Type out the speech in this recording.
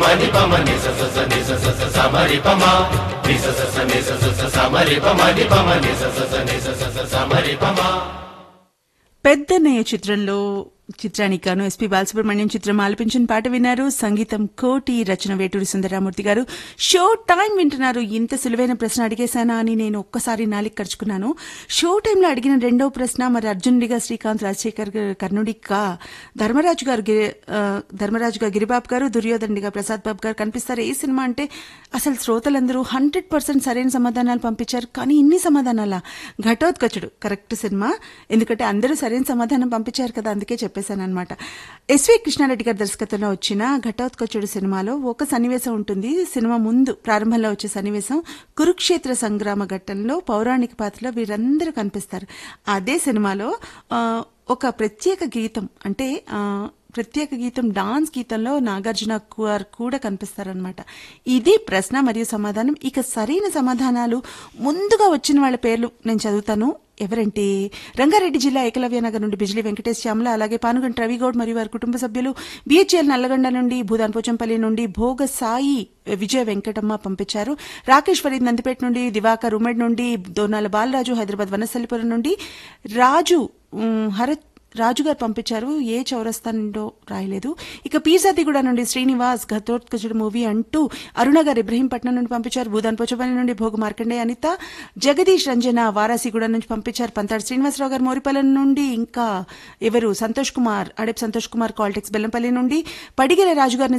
మని పమ ని స స స ని స స స స మరి పమ ని స స స ని స స స స మరి పమ ని పమ ని స స స ని స స స స మరి పమ పెద్దన్నయ్య చిత్రంలో చిత్రానికి గాను ఎస్పీ బాలసుబ్రహ్మణ్యం చిత్రం ఆలపించిన పాట విన్నారు సంగీతం కోటి రచన వేటూరి సుందరామూర్తి గారు షో టైం వింటున్నారు ఇంత సులువైన ప్రశ్న అడిగేశానా అని నేను ఒక్కసారి నాలికి ఖర్చుకున్నాను షో టైంలో అడిగిన రెండవ ప్రశ్న మరి అర్జునుడిగా శ్రీకాంత్ రాజశేఖర్ గారు కర్ణుడిగా ధర్మరాజు గారు గిరి- ఆ, ధర్మరాజుగా గిరిబాబు గారు దుర్యోధనుడిగా ప్రసాద్ బాబు గారు కనిపిస్తారు ఏ సినిమా అంటే అసలు శ్రోతలందరూ హండ్రెడ్ పర్సెంట్ సరైన సమాధానాలు పంపించారు కానీ ఇన్ని సమాధానాలా ఘటోత్కచుడు కరెక్ట్ సినిమా ఎందుకంటే అందరూ సరైన సమాధానం పంపించారు కదా అందుకే చెప్పేశాను అనమాట ఎస్వి కృష్ణారెడ్డి గారి దర్శకత్వంలో వచ్చిన ఘటోత్కచుడు సినిమాలో ఒక సన్నివేశం ఉంటుంది సినిమా ముందు ప్రారంభంలో వచ్చే సన్నివేశం కురుక్షేత్ర సంగ్రామ ఘట్టంలో పౌరాణిక పాత్రలో వీరందరూ కనిపిస్తారు అదే సినిమాలో ఆ, ఒక ప్రత్యేక గీతం అంటే ఆ, ప్రత్యేక గీతం డాన్స్ గీతంలో నాగార్జున గారు కూడా కనిపిస్తారనమాట ఇది ప్రశ్న మరియు సమాధానం ఇక సరైన సమాధానాలు ముందుగా వచ్చిన వాళ్ళ పేర్లు నేను చదువుతాను ఎవరంటే రంగారెడ్డి జిల్లా ఏకలవ్య నగర్ నుండి బిజిలీ వెంకటేష్ శ్యామల అలాగే పానుగంట రవిగౌడ్ మరియు వారి కుటుంబ సభ్యులు బిహెచ్ఎల్ నల్లగొండ నుండి భూదాన్ పోచంపల్లి నుండి భోగ సాయి విజయ వెంకటమ్మ పంపించారు రాకేష్ ఫరీద్ నందిపేట నుండి దివాకర్ ఉమెడ్ నుండి దోనాల బాలరాజు హైదరాబాద్ వనసల్లిపురం నుండి రాజు ఉమ్, హరత్ రాజు గారు పంపించారు ఏ చౌరస్తా నుండో రాయలేదు ఇక పీర్జాతిగూడ నుండి శ్రీనివాస్ ఘతోత్కచుడు మూవీ అంటూ అరుణ గారు ఇబ్రహీంపట్నం నుండి పంపించారు భూదాన్ పోచపల్లి నుండి భోగు మార్కండే అనిత జగదీష్ రంజన వారాసిగూడ నుంచి పంపించారు పంతాడు శ్రీనివాసరావు గారు మోరిపల్లి నుండి ఇంకా ఎవరు సంతోష్ కుమార్ అడెప్ సంతోష్ కుమార్ కాల్టెక్స్ బెల్లంపల్లి నుండి పడిగెల రాజు గారిని